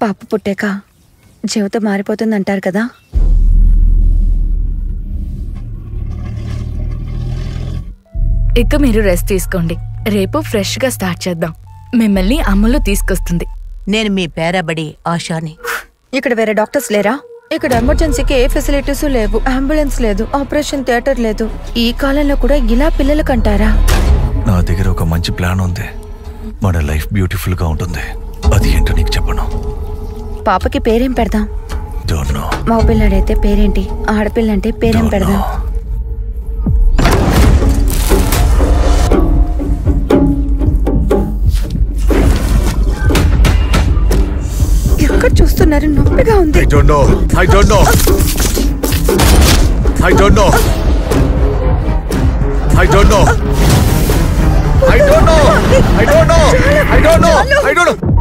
పాప పుట్టాక జీవితం మారిపోతుంది అంటారు కదా ఇక మీరు రెస్ట్ తీసుకోండి రేపు ఫ్రెష్ గా స్టార్ట్ చేద్దాం మిమ్మల్ని అమ్మలు తీసుకొస్తుంది నేను మీ పేరబడి ఆశాని ఇక్కడ వేరే డాక్టర్స్ లేరా ఇక్కడ ఎమర్జెన్సీకి ఏ ఫెసిలిటీస్ లేవు అంబులెన్స్ లేదు ఆపరేషన్ థియేటర్ లేదు ఈ కాలంలో కూడా ఇలా పిల్లలకు అంటారా నా దగ్గర ఒక మంచి ప్లాన్ ఉంది మన లైఫ్ బ్యూటిఫుల్ గా ఉంటుంది అది ఏంటో నీకు చెప్పను పాపకి పేరేం పెడదాం డోంట్ నో మగ పిల్లాడైతే పేరేంటి ఆడపిల్లంటే పేరేం డోంట్ పెడదాం నో ఎక్కడ చూస్తున్నారు నొప్పిగా ఉంది I don't know. I don't know. I don't know. I don't know. I don't know. I don't know. I don't know. I don't know.